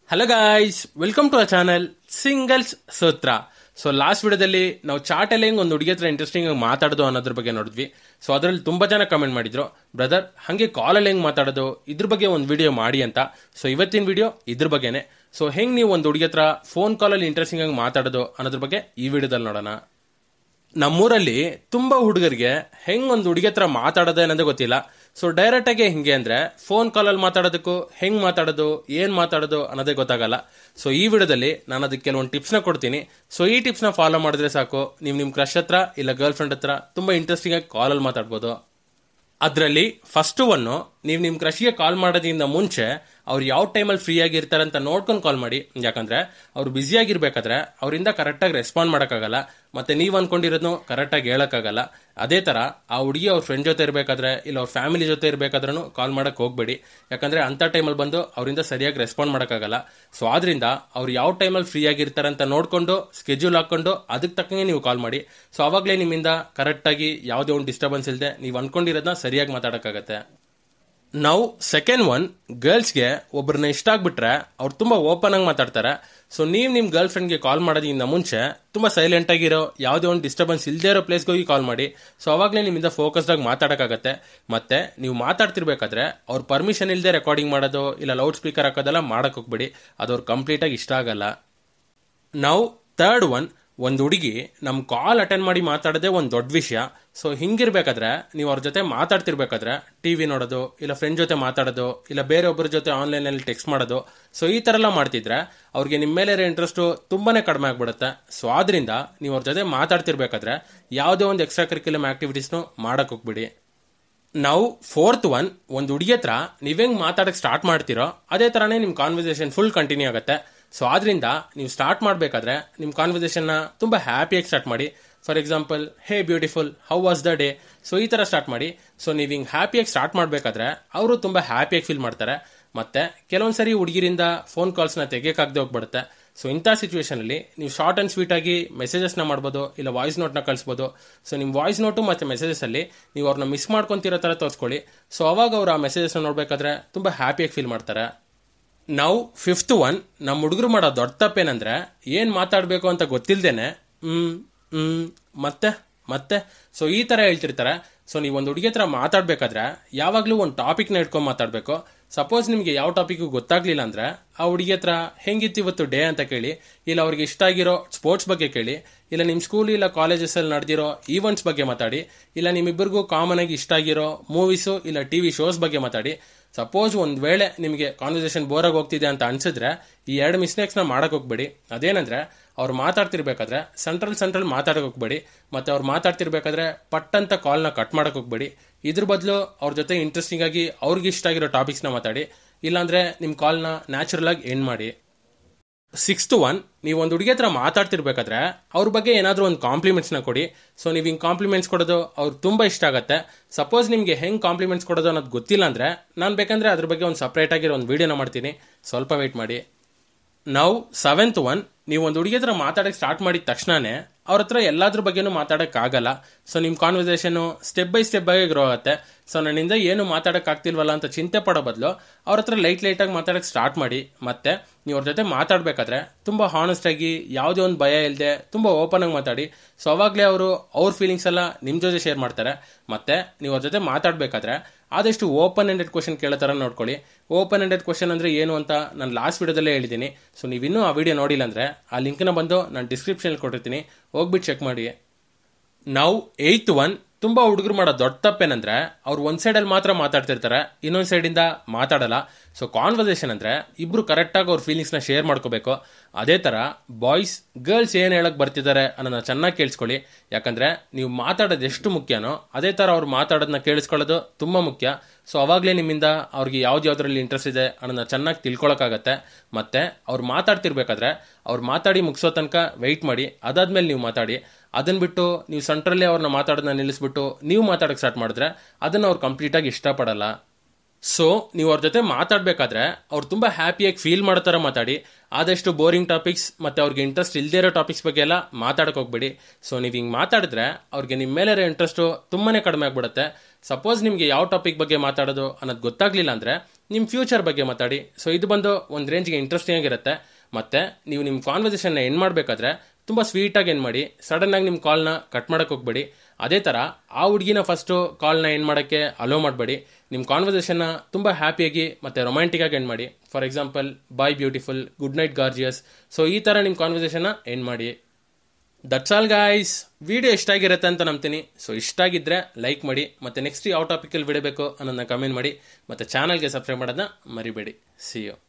hello guys welcome to ಅ channel singles Sutra so last ವಿಡಿಯೋದಲ್ಲಿ ನಾವು ಚಾಟಲ್ಲಿ ಹೆಂಗ್ ಒಂದು ಹುಡುಗಿ ಹತ್ರ ಇಂಟ್ರೆಸ್ಟಿಂಗ್ ಆಗಿ ಮಾತಾಡೋದು ಅನ್ನೋದ್ರ ಬಗ್ಗೆ ನೋಡಿದ್ವಿ ಸೊ ಅದರಲ್ಲಿ ತುಂಬಾ ಜನ ಕಮೆಂಟ್ ಮಾಡಿದ್ರು ಬ್ರದರ್ ಹಂಗೆ ಕಾಲಲ್ಲಿ ಹೆಂಗ್ ಮಾತಾಡೋದು ಇದ್ರ ಬಗ್ಗೆ ಒಂದು ವಿಡಿಯೋ ಮಾಡಿ ಅಂತ ಸೊ ಇವತ್ತಿನ ವಿಡಿಯೋ ಇದ್ರ ಬಗ್ಗೆನೆ ಸೊ ಹೆಂಗ್ ನೀವು ಒಂದು ಹುಡುಗಿ ಹತ್ರ ಫೋನ್ ಕಾಲಲ್ಲಿ ಇಂಟ್ರೆಸ್ಟಿಂಗ್ ಆಗಿ ಮಾತಾಡೋದು ಅನ್ನೋದ್ರ ಬಗ್ಗೆ ಈ ವಿಡಿಯೋದಲ್ಲಿ ನೋಡೋಣ ನಮ್ಮೂರಲ್ಲಿ ತುಂಬಾ ಹುಡುಗರಿಗೆ ಹೆಂಗ್ ಒಂದು ಹುಡುಗಿ ಹತ್ರ ಮಾತಾಡೋದು ಅನ್ನೋದೇ ಗೊತ್ತಿಲ್ಲ ಸೊ ಡೈರೆಕ್ಟ್ ಆಗಿ ಹಿಂಗೆ ಅಂದ್ರೆ ಫೋನ್ ಕಾಲಲ್ಲಿ ಮಾತಾಡೋದಕ್ಕೂ ಹೆಂಗ್ ಮಾತಾಡೋದು ಏನ್ ಮಾತಾಡೋದು ಅನ್ನೋದೇ ಗೊತ್ತಾಗಲ್ಲ ಸೊ ಈ ವಿಡಿಯೋದಲ್ಲಿ ನಾನು ಅದಕ್ಕೆ ಕೆಲವೊಂದು ಟಿಪ್ಸ್ನ ಕೊಡ್ತೀನಿ ಸೊ ಈ ಟಿಪ್ಸ್ನ ಫಾಲೋ ಮಾಡಿದ್ರೆ ಸಾಕು ನೀವು ನಿಮ್ಮ ಕ್ರಶ್ ಹತ್ರ ಇಲ್ಲ ಗರ್ಲ್ ಫ್ರೆಂಡ್ ಹತ್ರ ತುಂಬಾ ಇಂಟ್ರೆಸ್ಟಿಂಗ್ ಆಗಿ ಕಾಲಲ್ಲಿ ಮಾತಾಡ್ಬೋದು ಅದರಲ್ಲಿ ಫಸ್ಟ್ ಒನ್ನು ನೀವು ನಿಮ್ಮ ಕ್ರಶ್ಗೆ ಕಾಲ್ ಮಾಡೋದ್ರಿಂದ ಮುಂಚೆ ಅವ್ರು ಯಾವ ಟೈಮಲ್ಲಿ ಫ್ರೀ ಆಗಿರ್ತಾರೆ ಅಂತ ನೋಡ್ಕೊಂಡು ಕಾಲ್ ಮಾಡಿ ಯಾಕಂದ್ರೆ ಅವ್ರು ಬ್ಯುಸಿ ಆಗಿರ್ಬೇಕಾದ್ರೆ ಅವರಿಂದ ಕರೆಕ್ಟಾಗಿ ರೆಸ್ಪಾಂಡ್ ಮಾಡೋಕ್ಕಾಗಲ್ಲ ಮತ್ತೆ ನೀವು ಅನ್ಕೊಂಡಿರೋದನ್ನು ಕರೆಕ್ಟಾಗಿ ಹೇಳೋಕ್ಕಾಗಲ್ಲ ಅದೇ ತರ ಆ ಹುಡುಗಿ ಅವ್ರ ಫ್ರೆಂಡ್ ಜೊತೆ ಇರಬೇಕಾದ್ರೆ ಇಲ್ಲ ಅವ್ರ ಫ್ಯಾಮಿಲಿ ಜೊತೆ ಇರಬೇಕಾದ್ರೂ ಕಾಲ್ ಮಾಡಕ್ ಹೋಗ್ಬೇಡಿ ಯಾಕಂದ್ರೆ ಅಂತ ಟೈಮಲ್ಲಿ ಬಂದು ಅವರಿಂದ ಸರಿಯಾಗಿ ರೆಸ್ಪಾಂಡ್ ಮಾಡೋಕ್ಕಾಗಲ್ಲ ಸೊ ಆದ್ರಿಂದ ಅವ್ರು ಯಾವ ಟೈಮಲ್ಲಿ ಫ್ರೀ ಆಗಿರ್ತಾರೆ ಅಂತ ನೋಡ್ಕೊಂಡು ಸ್ಕೆಡ್ಯೂಲ್ ಹಾಕೊಂಡು ಅದಕ್ಕೆ ತಕ್ಕಂಗೆ ನೀವು ಕಾಲ್ ಮಾಡಿ ಸೊ ಅವಾಗಲೇ ನಿಮ್ಮಿಂದ ಕರೆಕ್ಟಾಗಿ ಯಾವುದೇ ಒಂದು ಡಿಸ್ಟರ್ಬೆನ್ಸ್ ಇಲ್ಲದೆ ನೀವು ಅನ್ಕೊಂಡಿರೋದನ್ನ ಸರಿಯಾಗಿ ಮಾತಾಡೋಕ್ಕಾಗತ್ತೆ ನಾವು ಸೆಕೆಂಡ್ ಒನ್ ಗರ್ಲ್ಸ್ಗೆ ಒಬ್ಬರನ್ನ ಇಷ್ಟ ಆಗ್ಬಿಟ್ರೆ ಅವ್ರು ತುಂಬಾ ಓಪನ್ ಆಗಿ ಮಾತಾಡ್ತಾರೆ ಸೊ ನೀವು ನಿಮ್ಮ ಗರ್ಲ್ ಫ್ರೆಂಡ್ಗೆ ಕಾಲ್ ಮಾಡೋದ್ರಿಂದ ಮುಂಚೆ ತುಂಬಾ ಸೈಲೆಂಟ್ ಆಗಿರೋ ಯಾವುದೇ ಒಂದು ಡಿಸ್ಟರ್ಬೆನ್ಸ್ ಇಲ್ಲದೆ ಇರೋ ಪ್ಲೇಸ್ಗೆ ಹೋಗಿ ಕಾಲ್ ಮಾಡಿ ಸೊ ಅವಾಗಲೇ ನಿಮ್ಮಿಂದ ಫೋಕಸ್ಡ್ ಆಗಿ ಮಾತಾಡೋಕ್ಕಾಗತ್ತೆ ಮತ್ತೆ ನೀವು ಮಾತಾಡ್ತಿರ್ಬೇಕಾದ್ರೆ ಅವ್ರ ಪರ್ಮಿಷನ್ ಇಲ್ಲದೆ ರೆಕಾರ್ಡಿಂಗ್ ಮಾಡೋದು ಇಲ್ಲ ಲೌಡ್ ಸ್ಪೀಕರ್ ಹಾಕೋದೆಲ್ಲ ಮಾಡಕ್ ಹೋಗ್ಬೇಡಿ ಅದು ಅವ್ರು ಕಂಪ್ಲೀಟ್ ಆಗಿ ಇಷ್ಟ ಆಗಲ್ಲ ನಾವು ಥರ್ಡ್ ಒನ್ ಒಂದು ಹುಡುಗಿ ನಮ್ ಕಾಲ್ ಅಟೆಂಡ್ ಮಾಡಿ ಮಾತಾಡೋದೇ ಒಂದು ದೊಡ್ಡ ವಿಷಯ ಸೊ ಹಿಂಗಿರ್ಬೇಕಾದ್ರೆ ನೀವು ಅವ್ರ ಜೊತೆ ಮಾತಾಡ್ತಿರ್ಬೇಕಾದ್ರೆ ಟಿವಿ ನೋಡೋದು ಇಲ್ಲ ಫ್ರೆಂಡ್ ಜೊತೆ ಮಾತಾಡೋದು ಇಲ್ಲ ಬೇರೆಯೊಬ್ಬರ ಜೊತೆ ಆನ್ಲೈನ್ ಅಲ್ಲಿ ಟೆಕ್ಸ್ಟ್ ಮಾಡೋದು ಸೊ ಈ ತರ ಎಲ್ಲ ಮಾಡ್ತಿದ್ರೆ ಅವ್ರಿಗೆ ನಿಮ್ಮ ಮೇಲೆ ಇರೋ ಇಂಟ್ರೆಸ್ಟ್ ತುಂಬಾನೇ ಕಡಿಮೆ ಆಗ್ಬಿಡುತ್ತೆ ಸೊ ಆದ್ರಿಂದ ನೀವು ಅವ್ರ ಜೊತೆ ಮಾತಾಡ್ತಿರ್ಬೇಕಾದ್ರೆ ಯಾವುದೇ ಒಂದು ಎಕ್ಸ್ಟ್ರಾ ಕರಿಕ್ಯುಲಮ್ ಆಕ್ಟಿವಿಟೀಸ್ನು ಮಾಡಕ್ ಹೋಗ್ಬಿಡಿ ನಾವು ಫೋರ್ತ್ ಒನ್ ಒಂದು ಹುಡುಗಿ ಹತ್ರ ನೀವೆಂಗ್ ಮಾತಾಡಕ್ ಸ್ಟಾರ್ಟ್ ಮಾಡ್ತಿರೋ ಅದೇ ತರನೇ ನಿಮ್ ಕಾನ್ವರ್ಸೇಷನ್ ಫುಲ್ ಕಂಟಿನ್ಯೂ ಆಗುತ್ತೆ ಸೊ ಆದ್ರಿಂದ ನೀವು ಸ್ಟಾರ್ಟ್ ಮಾಡಬೇಕಾದ್ರೆ ನಿಮ್ಮ ಕಾನ್ವರ್ಸೇಷನ್ನ ತುಂಬಾ ಹ್ಯಾಪಿಯಾಗಿ ಸ್ಟಾರ್ಟ್ ಮಾಡಿ for example hey beautiful how was the day so ಈ ತರ ಸ್ಟಾರ್ಟ್ ಮಾಡಿ ಸೊ ನೀವು ಹಿಂಗೆ ಹ್ಯಾಪಿಯಾಗಿ ಸ್ಟಾರ್ಟ್ ಮಾಡಬೇಕಾದ್ರೆ ಅವರು ತುಂಬಾ ಹ್ಯಾಪಿಯಾಗಿ ಫೀಲ್ ಮಾಡ್ತಾರೆ ಮತ್ತೆ ಕೆಲವೊಂದ್ಸರಿ ಹುಡುಗಿರಿಂದ ಫೋನ್ ಕಾಲ್ಸ್ನ ತೆಗಿಯೋಕ್ಕಾಗದೆ ಹೋಗ್ಬಿಡುತ್ತೆ ಸೊ ಇಂಥ ಸಿಚುವೇಶನ್ ಅಲ್ಲಿ ನೀವು ಶಾರ್ಟ್ ಅಂಡ್ ಸ್ವೀಟ್ ಆಗಿ ಮೆಸೇಜಸ್ನ ಮಾಡ್ಬೋದು ಇಲ್ಲ ವಾಯ್ಸ್ ನೋಟ್ನ ಕಳಿಸ್ಬೋದು ಸೊ ನಿಮ್ಮ ವಾಯ್ಸ್ ನೋಟು ಮತ್ತೆ ಮೆಸೇಜಸ್ ಅಲ್ಲಿ ನೀವು ಅವ್ರನ್ನ ಮಿಸ್ ಮಾಡ್ಕೊಂತಿರೋ ತರ ತೋರಿಸ್ಕೊಳ್ಳಿ ಸೊ ಅವಾಗ ಅವ್ರು ಆ ಮೆಸೇಜಸ್ನ ನೋಡ್ಬೇಕಾದ್ರೆ ತುಂಬಾ ಹ್ಯಾಪಿಯಾಗಿ ಫೀಲ್ ಮಾಡ್ತಾರೆ ನಾವು ಫಿಫ್ತ್ ಒನ್ ನಮ್ಮ ಹುಡುಗರು ಮಾಡೋ ದೊಡ್ಡ ತಪ್ಪೇನಂದ್ರೆ ಏನ್ ಮಾತಾಡಬೇಕು ಅಂತ ಗೊತ್ತಿಲ್ದೇನೆ ಹ್ಮ್ ಹ್ಮ್ ಮತ್ತೆ ಮತ್ತೆ ಸೊ ಈ ತರ ಹೇಳ್ತಿರ್ತಾರೆ ಸೊ ನೀವು ಒಂದು ಹುಡುಗಿ ಹತ್ರ ಮಾತಾಡ್ಬೇಕಾದ್ರೆ ಯಾವಾಗ್ಲೂ ಒಂದು ಟಾಪಿಕ್ನ ಇಟ್ಕೊಂಡ್ ಮಾತಾಡ್ಬೇಕು ಸಪೋಸ್ ನಿಮ್ಗೆ ಯಾವ ಟಾಪಿಕ್ ಗೊತ್ತಾಗ್ಲಿಲ್ಲ ಅಂದ್ರೆ ಆ ಹುಡುಗಿ ಹತ್ರ ಹೆಂಗಿತ್ತು ಇವತ್ತು ಡೇ ಅಂತ ಕೇಳಿ ಇಲ್ಲ ಅವ್ರಿಗೆ ಇಷ್ಟ ಆಗಿರೋ ಸ್ಪೋರ್ಟ್ಸ್ ಬಗ್ಗೆ ಕೇಳಿ ಇಲ್ಲ ನಿಮ್ಮ ಸ್ಕೂಲ್ ಇಲ್ಲ ಕಾಲೇಜಸ್ ಅಲ್ಲಿ ನಡೆದಿರೋ ಈವೆಂಟ್ಸ್ ಬಗ್ಗೆ ಮಾತಾಡಿ ಇಲ್ಲ ನಿಮ್ಮಿಬ್ಬರಿಗೂ ಕಾಮನ್ ಆಗಿ ಇಷ್ಟ ಆಗಿರೋ ಮೂವೀಸು ಇಲ್ಲ ಟಿವಿ ಶೋಸ್ ಬಗ್ಗೆ ಮಾತಾಡಿ ಸಪೋಸ್ ಒಂದ್ ವೇಳೆ ನಿಮಗೆ ಕಾನ್ವರ್ಸೇಷನ್ ಬೋರ್ ಆಗಿ ಹೋಗ್ತಿದೆ ಅಂತ ಅನ್ಸಿದ್ರೆ ಈ ಎರಡು ಮಿಸ್ಟೇಕ್ಸ್ ನ ಮಾಡಕ್ ಹೋಗ್ಬೇಡಿ ಅದೇನಂದ್ರೆ ಅವ್ರು ಮಾತಾಡ್ತಿರ್ಬೇಕಾದ್ರೆ ಸೆಂಟ್ರಲ್ ಸೆಂಟ್ರಲ್ ಮಾತಾಡಕ್ ಹೋಗ್ಬೇಡಿ ಮತ್ತೆ ಅವ್ರು ಮಾತಾಡ್ತಿರ್ಬೇಕಾದ್ರೆ ಪಟ್ ಅಂತ ಕಾಲ್ನ ಕಟ್ ಮಾಡಕ್ ಹೋಗ್ಬೇಡಿ ಇದ್ರ ಬದಲು ಅವ್ರ ಜೊತೆ ಇಂಟ್ರೆಸ್ಟಿಂಗ್ ಆಗಿ ಅವ್ರಿಗೆ ಇಷ್ಟ ಆಗಿರೋ ಟಾಪಿಕ್ಸ್ನ ಮಾತಾಡಿ ಇಲ್ಲಾಂದ್ರೆ ನಿಮ್ ಕಾಲ್ನ ನ್ಯಾಚುರಲ್ ಆಗಿ ಎಂಡ್ ಮಾಡಿ ಸಿಕ್ಸ್ತ್ ಒನ್ ನೀವು ಒಂದು ಹುಡುಗಿ ಹತ್ರ ಮಾತಾಡ್ತಿರ್ಬೇಕಾದ್ರೆ ಅವ್ರ ಬಗ್ಗೆ ಏನಾದರೂ ಒಂದು ಕಾಂಪ್ಲಿಮೆಂಟ್ಸ್ನ ಕೊಡಿ ಸೊ ನೀವು ಹಿಂಗೆ ಕಾಂಪ್ಲಿಮೆಂಟ್ಸ್ ಕೊಡೋದು ಅವ್ರಿಗೆ ತುಂಬ ಇಷ್ಟ ಆಗುತ್ತೆ ಸಪೋಸ್ ನಿಮಗೆ ಹೆಂಗೆ ಕಾಂಪ್ಲಿಮೆಂಟ್ಸ್ ಕೊಡೋದು ಅನ್ನೋದು ಗೊತ್ತಿಲ್ಲ ಅಂದರೆ ನಾನು ಬೇಕಂದ್ರೆ ಅದ್ರ ಬಗ್ಗೆ ಒಂದು ಸಪ್ರೇಟ್ ಆಗಿರೋ ಒಂದು ವಿಡಿಯೋನ ಮಾಡ್ತೀನಿ ಸ್ವಲ್ಪ ವೆಯ್ಟ್ ಮಾಡಿ ನಾವು ಸೆವೆಂತ್ ಒನ್ ನೀವು ಒಂದು ಹುಡುಗಿ ಹತ್ರ ಮಾತಾಡಕ್ಕೆ ಸ್ಟಾರ್ಟ್ ಮಾಡಿದ ತಕ್ಷಣನೇ ಅವ್ರ ಹತ್ರ ಎಲ್ಲಾದ್ರ ಬಗ್ಗೆನೂ ಮಾತಾಡಕ್ ಆಗಲ್ಲ ಸೊ ನಿಮ್ ಕಾನ್ವರ್ಸೇಷನ್ ಸ್ಟೆಪ್ ಬೈ ಸ್ಟೆಪ್ ಆಗಿ ಗ್ರೋ ಆಗುತ್ತೆ ಸೊ ನನ್ನಿಂದ ಏನು ಮಾತಾಡಕ್ ಆಗ್ತಿಲ್ವಲ್ಲ ಅಂತ ಚಿಂತೆ ಪಡೋ ಬದಲು ಅವ್ರ ಹತ್ರ ಲೈಟ್ ಲೈಟ್ ಆಗಿ ಮಾತಾಡಕ್ ಸ್ಟಾರ್ಟ್ ಮಾಡಿ ಮತ್ತೆ ನೀವು ಅವ್ರ ಜೊತೆ ಮಾತಾಡ್ಬೇಕಾದ್ರೆ ತುಂಬಾ ಹಾನೆಸ್ಟ್ ಆಗಿ ಯಾವುದೇ ಒಂದು ಭಯ ಇಲ್ಲದೆ ತುಂಬಾ ಓಪನ್ ಆಗಿ ಮಾತಾಡಿ ಸೊ ಅವಾಗಲೇ ಅವರು ಅವ್ರ ಫೀಲಿಂಗ್ಸ್ ಎಲ್ಲ ನಿಮ್ ಜೊತೆ ಶೇರ್ ಮಾಡ್ತಾರೆ ಮತ್ತೆ ನೀವು ಅವ್ರ ಜೊತೆ ಮಾತಾಡ್ಬೇಕಾದ್ರೆ ಆದಷ್ಟು ಓಪನ್ ಎಂಡೆಡ್ ಕ್ವಶನ್ ಕೇಳೋ ಥರ ನೋಡ್ಕೊಳ್ಳಿ ಓಪನ್ ಎಂಡೆಡ್ ಕ್ವಶನ್ ಅಂದ್ರೆ ಏನು ಅಂತ ನಾನು ಲಾಸ್ಟ್ ವಿಡಿಯೋದಲ್ಲೇ ಹೇಳಿದ್ದೀನಿ ಸೊ ನೀವಿನ್ನೂ ಆ ವಿಡಿಯೋ ನೋಡಿಲ್ಲ ಅಂದ್ರೆ ಆ ಲಿಂಕ್ನ ಬಂದು ನಾನು ಡಿಸ್ಕ್ರಿಪ್ಷನ್ ಕೊಟ್ಟಿರ್ತೀನಿ ಹೋಗ್ಬಿಟ್ಟು ಚೆಕ್ ಮಾಡಿ ನಾವು ಏಯ್ತ್ ಒನ್ ತುಂಬಾ ಹುಡುಗರು ಮಾಡೋ ದೊಡ್ಡ ತಪ್ಪೇನಂದ್ರೆ ಅವ್ರು ಒಂದ್ ಸೈಡ್ ಅಲ್ಲಿ ಮಾತ್ರ ಮಾತಾಡ್ತಿರ್ತಾರೆ ಇನ್ನೊಂದ್ ಸೈಡ್ ಇಂದ ಮಾತಾಡಲ್ಲ ಸೊ ಕಾನ್ವರ್ಸೇಷನ್ ಅಂದ್ರೆ ಇಬ್ರು ಕರೆಕ್ಟ್ ಆಗಿ ಅವ್ರ ಫೀಲಿಂಗ್ಸ್ ನ ಶೇರ್ ಮಾಡ್ಕೋಬೇಕು ಅದೇ ತರ ಬಾಯ್ಸ್ ಗರ್ಲ್ಸ್ ಏನ್ ಹೇಳಕ್ ಬರ್ತಿದ್ದಾರೆ ಅನ್ನೋದನ್ನ ಚೆನ್ನಾಗಿ ಕೇಳಿಸ್ಕೊಳ್ಳಿ ಯಾಕಂದ್ರೆ ನೀವು ಮಾತಾಡೋದು ಎಷ್ಟು ಮುಖ್ಯನೋ ಅದೇ ತರ ಅವ್ರು ಮಾತಾಡೋದನ್ನ ಕೇಳಿಸ್ಕೊಳ್ಳೋದು ತುಂಬಾ ಮುಖ್ಯ ಸೊ ಅವಾಗಲೇ ನಿಮ್ಮಿಂದ ಅವ್ರಿಗೆ ಯಾವ್ದು ಯಾವ್ದ್ರಲ್ಲಿ ಇಂಟ್ರೆಸ್ಟ್ ಇದೆ ಅನ್ನೋದನ್ನ ಚೆನ್ನಾಗಿ ತಿಳ್ಕೊಳಕ್ಕಾಗತ್ತೆ ಮತ್ತೆ ಅವ್ರು ಮಾತಾಡ್ತಿರ್ಬೇಕಾದ್ರೆ ಅವ್ರು ಮಾತಾಡಿ ಮುಗಿಸೋ ತನಕ ವೆಯ್ಟ್ ಮಾಡಿ ಅದಾದ್ಮೇಲೆ ನೀವು ಮಾತಾಡಿ ಅದನ್ನ ಬಿಟ್ಟು ನೀವು ಸೆಂಟ್ರಲ್ಲೇ ಅವ್ರನ್ನ ಮಾತಾಡೋದನ್ನ ನಿಲ್ಲಿಸ್ಬಿಟ್ಟು ನೀವು ಮಾತಾಡಕ್ ಸ್ಟಾರ್ಟ್ ಮಾಡಿದ್ರೆ ಅದನ್ನ ಅವ್ರು ಕಂಪ್ಲೀಟ್ ಆಗಿ ಇಷ್ಟಪಡಲ್ಲ ಸೊ ನೀವು ಅವ್ರ ಜೊತೆ ಮಾತಾಡ್ಬೇಕಾದ್ರೆ ಅವ್ರು ತುಂಬಾ ಹ್ಯಾಪಿಯಾಗಿ ಫೀಲ್ ಮಾಡೋ ಥರ ಮಾತಾಡಿ ಆದಷ್ಟು ಬೋರಿಂಗ್ ಟಾಪಿಕ್ಸ್ ಮತ್ತೆ ಅವ್ರಿಗೆ ಇಂಟ್ರೆಸ್ಟ್ ಇಲ್ಲದೇ ಇರೋ ಟಾಪಿಕ್ಸ್ ಬಗ್ಗೆ ಎಲ್ಲ ಮಾತಾಡಕ್ ಹೋಗ್ಬೇಡಿ ಸೊ ನೀವು ಹಿಂಗೆ ಮಾತಾಡಿದ್ರೆ ಅವ್ರಿಗೆ ನಿಮ್ಮ ಮೇಲೆ ಇರೋ ಇಂಟ್ರೆಸ್ಟ್ ತುಂಬಾನೇ ಕಡಿಮೆ ಆಗ್ಬಿಡುತ್ತೆ ಸಪೋಸ್ ನಿಮಗೆ ಯಾವ ಟಾಪಿಕ್ ಬಗ್ಗೆ ಮಾತಾಡೋದು ಅನ್ನೋದು ಗೊತ್ತಾಗ್ಲಿಲ್ಲ ಅಂದ್ರೆ ನಿಮ್ಮ ಫ್ಯೂಚರ್ ಬಗ್ಗೆ ಮಾತಾಡಿ ಸೊ ಇದು ಬಂದು ಒಂದು ರೇಂಜ್ಗೆ ಇಂಟ್ರೆಸ್ಟಿಂಗ್ ಆಗಿರುತ್ತೆ ಮತ್ತೆ ನೀವು ನಿಮ್ಮ ಕಾನ್ವರ್ಸೇಷನ್ನ ಎಂಡ್ ಮಾಡಬೇಕಾದ್ರೆ ತುಂಬ ಸ್ವೀಟಾಗಿ ಎಂಡ್ ಮಾಡಿ ಸಡನ್ ಆಗಿ ನಿಮ್ಮ ಕಾಲ್ನ ಕಟ್ ಮಾಡಕ್ಕೆ ಹೋಗ್ಬೇಡಿ ಅದೇ ಥರ ಆ ಹುಡುಗಿನ ಫಸ್ಟು ಕಾಲ್ನ ಎಂಡ್ ಮಾಡೋಕ್ಕೆ ಅಲೋ ಮಾಡಬೇಡಿ ನಿಮ್ಮ ಕಾನ್ವರ್ಸೇಷನ್ನ ತುಂಬ ಹ್ಯಾಪಿಯಾಗಿ ಮತ್ತು ರೊಮ್ಯಾಂಟಿಕ್ ಆಗಿ ಎಂಡ್ ಮಾಡಿ for example bye beautiful good night gorgeous so ಈ ಥರ ನಿಮ್ಮ ಕಾನ್ವರ್ಸೇಷನ್ನ ಎಂಡ್ ಮಾಡಿ ದಟ್ಸ್ ಆಲ್ ಗಾಯ್ಸ್ ವಿಡಿಯೋ ಇಷ್ಟ ಆಗಿರುತ್ತೆ ಅಂತ ನಂಬ್ತೀನಿ ಸೊ ಇಷ್ಟ ಆಗಿದ್ರೆ ಲೈಕ್ ಮಾಡಿ ಮತ್ತೆ ನೆಕ್ಸ್ಟ್ ಯಾವ ಟಾಪಿಕಲ್ಲಿ ವಿಡಿಯೋ ಬೇಕು ಅನ್ನೋದನ್ನ ಕಮೆಂಟ್ ಮಾಡಿ ಮತ್ತೆ ಚಾನಲ್ಗೆ ಸಬ್ಸ್ಕ್ರೈಬ್ ಮಾಡೋದನ್ನ ಮರಿಬೇಡಿ ಸಿ ಯು